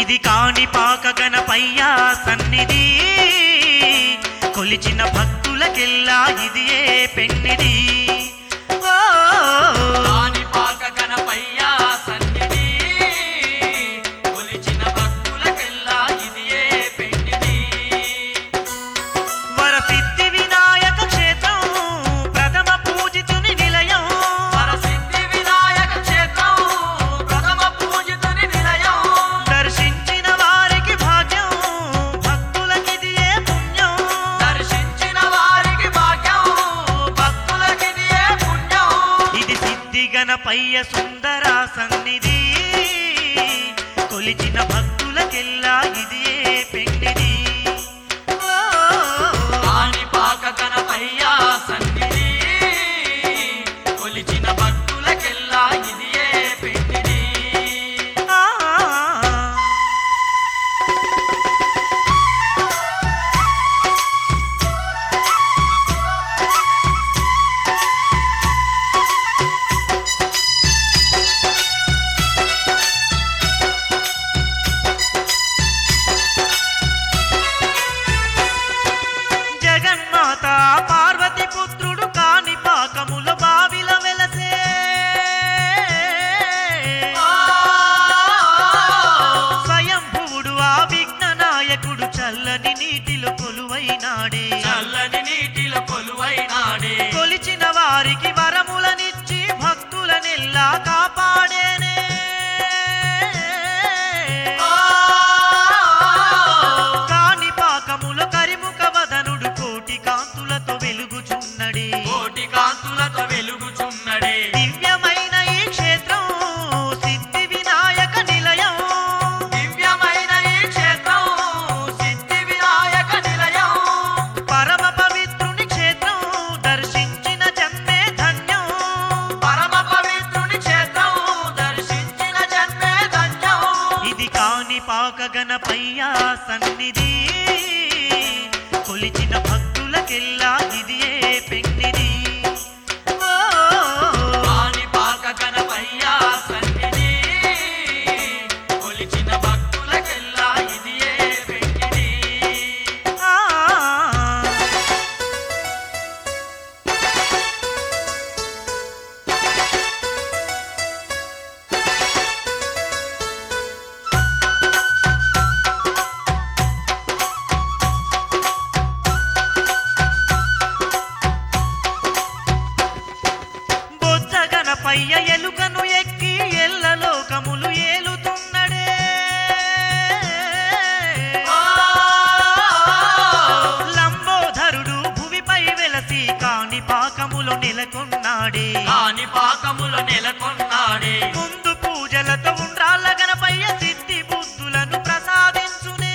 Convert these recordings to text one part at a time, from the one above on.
ఇది కాని పాక గణపయ్యా సన్నిధి కొలిచిన భక్తులకెల్లా ఇది ఏ పెన్నిది ఓ కాణిపాక గణపయ్య సన్నిధి కొలిచిన భక్తులకెల్లా ఇది ఏ పెండిది వరసిద్ధి వినాయక క్షేత్రం ప్రథమ పూజితుని నిలయం వరసిద్ధి వినాయక క్షేత్రం ప్రథమ పూజితుని నిలయం దర్శించిన వారికి భాగ్యం భక్తులకిది ఏ పుణ్యం దర్శించిన వారికి భాగ్యం భక్తులకిది ఏ పుణ్యం ఇది సిద్ధి గణపయ్య సుందర సన్నిధి కొలిచిన భక్తులకెల్లా ఇది ఏ పెండిది ఓ కాణిపాక గణపయ్య సన్నిధి కొలిచిన భక్తులకెల్లా ఇది ఏ పెండిది ఆ జగన్మాత పార్వతి పుత్రుడు కాని పాకముల బావిల వెలసే స్వయంభువుడు ఆ విఘ్న నాయకుడు చల్లని నీటిలో కొలువైనాడే చల్లని నీటిలో కొలువైనాడే కొలిచిన వారికి వరములనిచ్చి భక్తులనెల్లా కాపాడేనే కాని పాకముల కరిముఖ వదనుడు కోటి కాంతులతో వెలుగుచున్నడే కోటి కాంతులతో వెలుగుచున్నడే దివ్యమైన ఈ క్షేత్రం సిద్ధి వినాయక నిలయం దివ్యమైన ఈ క్షేత్రం సిద్ధి వినాయక నిలయం పరమ పవిత్రుని క్షేత్రం దర్శించిన జన్మే ధన్యం పరమ పవిత్రుని క్షేత్రం దర్శించిన జన్మే ధన్యం ఇది కాని పాక గణపయ్యా సన్నిధి కొలిచిన భక్తులకెల్లా ఇది ఏ పెన్నిది ఓ కాణిపాక గణపయ్య సన్నిధి కొలిచిన భక్తులకెల్లా ఇది ఏ వెంకిడి ఆ బొజ్జ గణపయ్య ఎలుకను ఎక్కి ఎల్ల లోకములు ఏలుతున్నడే లంబోధరుడు భువిపై వెలసి కాని పాకములో నెలకొన్నాడే కాణిపాకములో నెలకొన్నాడే ముందు పూజలతో ఉండ్రాళ్ళ గణపయ్య సిద్ధి బుద్ధులను ప్రసాదించునే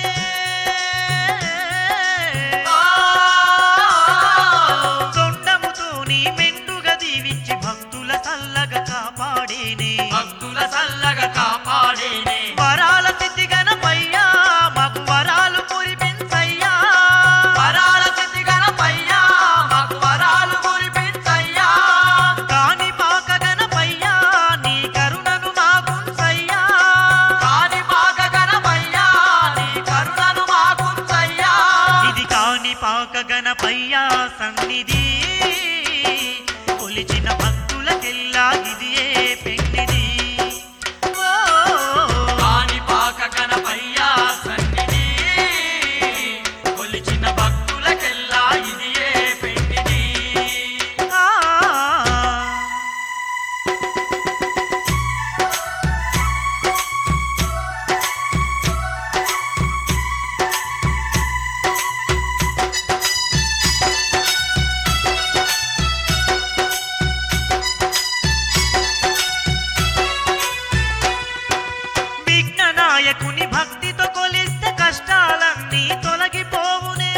తొండముతోని మెండుగా దీవించి భక్తుల చల్లగా కాపాడేనే భక్తుల చల్లగా కాపాడేనే వరాల సిద్ధి గణపయ్యా మాకు వరాలు కురిపించయ్యా వరాల స్థితి గణపయ్య మాకు వరాలు కురిపించయ్యా కాని పాక గణపయ్యా నీ కరుణను మాకుంచయ్యా కాణిపాక గణపయ్య నీ కరుణను మాకుంచయ్యా ఇది కాని పాక గణపయ్యా సన్నిధి కొలిచిన భక్తులకెల్లా ఇది ఏ పెన్నిది ఓ కాణిపాక గణపయ్య సన్నిధి కొలిచిన భక్తులకెల్లా ఇది ఏ పెండిది ఆ విఘ్న నాయకుని భక్తితో కొలిస్తే కష్టాలన్నీ తొలగిపోవునే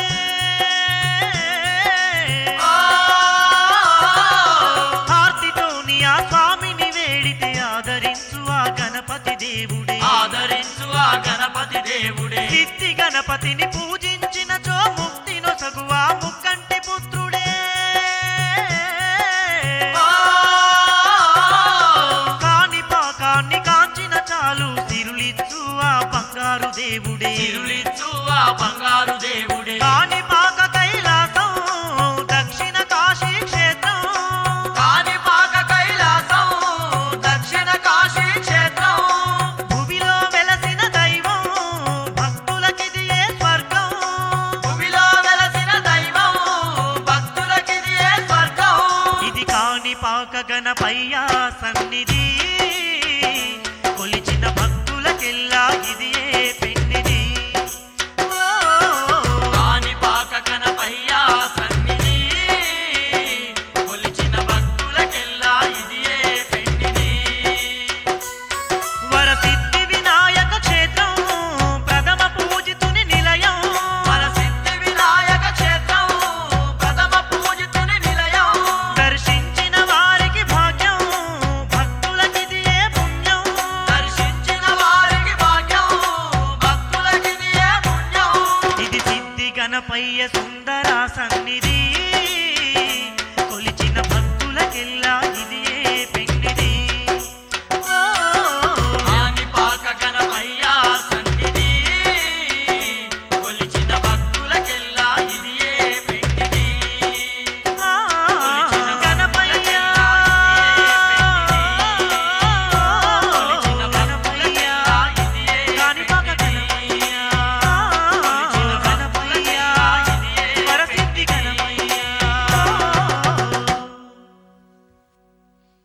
హార్తితోని ఆ స్వామిని వేడితే ఆదరించు ఆ గణపతి దేవుడే ఆదరించు ఆ గణపతి దేవుడే సిద్ధి గణపతిని పూజించిన చో ముక్తి నొసగు ఆ ముక్కంటి పుత్రుడే కాని పాకాన్ని కాంచిన చాలు సిరులిచ్చు ఆ బంగారు అయ్య సుందర సన్నిధి